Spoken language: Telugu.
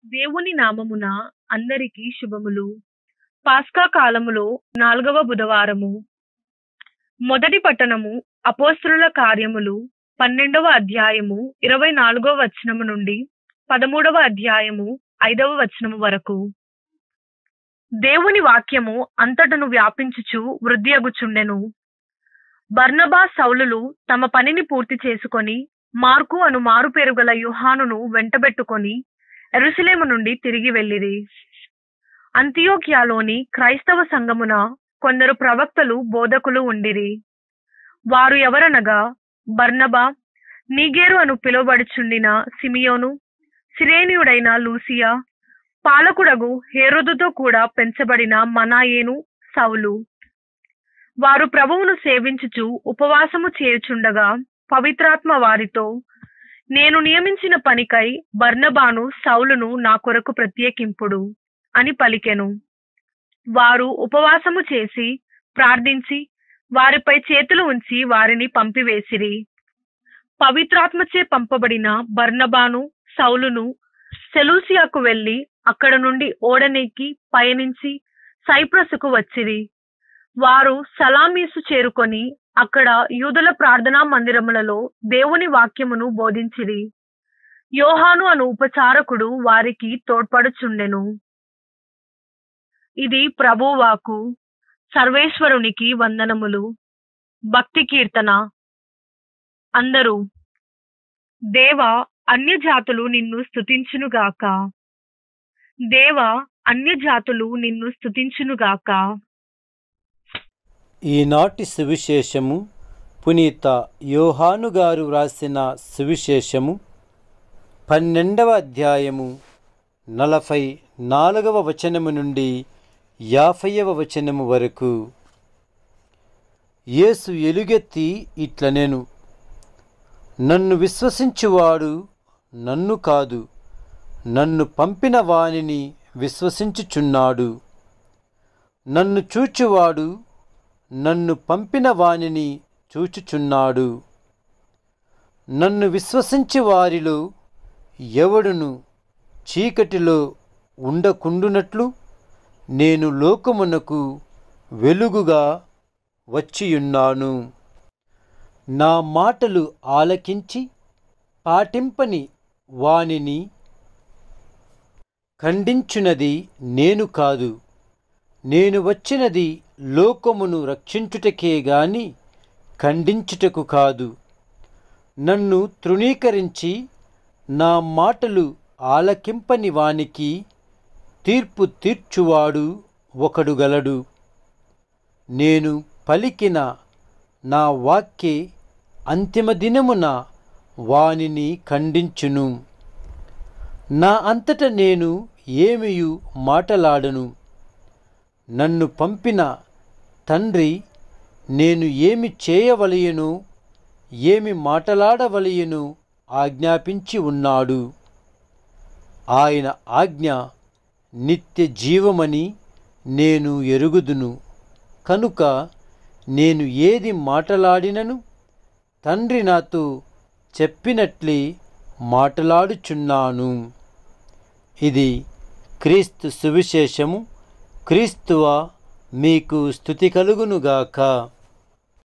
దేవుని నామమున అందరికీ శుభములు పాస్కా కాలములో నాలుగవ బుధవారము మొదటి పట్టణము అపోస్తుల కార్యములు పన్నెండవ అధ్యాయము ఇరవై నాలుగవ వచనము నుండి పదమూడవ అధ్యాయము ఐదవ వచనము వరకు దేవుని వాక్యము అంతటను వ్యాపించుచు వృద్ధి అగుచుండెను బర్నబా సౌలులు తమ పనిని పూర్తి చేసుకొని మార్కు అను మారు పేరు గల యోహానును వెంటబెట్టుకొని ఎరుసలేము నుండి తిరిగి వెళ్ళిరి అంతియోక్యాలోని క్రైస్తవ సంఘమున కొందరు ప్రవక్తలు బోధకులు ఉండిరి వారు ఎవరనగా బర్నబా నీగేరు అను పిలువబడుచుండిన సిమియోను సిరేనియుడైన లూసియా పాలకుడగు హేరోదుతో కూడా పెంచబడిన మనాయేను సౌలు వారు ప్రభువును సేవించుచు ఉపవాసము చేయుచుండగా పవిత్రాత్మ వారితో నేను నియమించిన పనికై బర్నబాను సౌలును నా కొరకు ప్రత్యేకింపుడు అని పలికెను వారు ఉపవాసము చేసి ప్రార్థించి వారిపై చేతులు ఉంచి వారిని పంపివేసిరి పవిత్రాత్మచే పంపబడిన బర్నబాను సౌలును సెలూసియాకు వెళ్లి అక్కడ నుండి ఓడనెక్కి పయనించి సైప్రసుకు వచ్చిరి వారు సలామీసు చేరుకొని అక్కడ యూదుల ప్రార్థనా మందిరములలో దేవుని వాక్యమును బోధించిరి యోహాను అను ఉపచారకుడు వారికి తోడ్పడుచుండెను ఇది ప్రభువాకు సర్వేశ్వరునికి వందనములు భక్తి కీర్తన అందరూ దేవ అన్యజాతులు నిన్ను స్తుతించునుగాక దేవ అన్యజాతులు నిన్ను స్తుతించునుగాక ఈనాటి సువిశేషము పునీత యోహాను గారు వ్రాసిన సువిశేషము పన్నెండవ అధ్యాయము నలభై నాలుగవ వచనము నుండి యాభైవ వచనము వరకు యేసు ఎలుగెత్తి ఇట్లనెను నన్ను విశ్వసించువాడు నన్ను కాదు నన్ను పంపిన వానిని విశ్వసించుచున్నాడు నన్ను చూచువాడు నన్ను పంపిన వానిని చూచుచున్నాడు నన్ను విశ్వసించి వారిలో ఎవడును చీకటిలో ఉండకుండునట్లు నేను లోకమునకు వెలుగుగా వచ్చియున్నాను నా మాటలు ఆలకించి పాటింపని వానిని ఖండించునది నేను కాదు నేను వచ్చినది లోకమును రక్షించుటకే గాని ఖండించుటకు కాదు నన్ను తృణీకరించి నా మాటలు ఆలకింపని వానికి తీర్పు తీర్చువాడు ఒకడు గలడు నేను పలికిన నా వాక్యే అంతిమ దినమున వానిని ఖండించును నా అంతట నేను ఏమియు మాటలాడను నన్ను పంపిన తండ్రి నేను ఏమి చేయవలయను ఏమి మాటలాడవలయను ఆజ్ఞాపించి ఉన్నాడు ఆయన ఆజ్ఞ నిత్య జీవమని నేను ఎరుగుదును కనుక నేను ఏది మాటలాడినను తండ్రి నాతో చెప్పినట్లే మాటలాడుచున్నాను ఇది క్రీస్తు సువిశేషము క్రీస్తువ మీకు స్థుతి కలుగునుగాక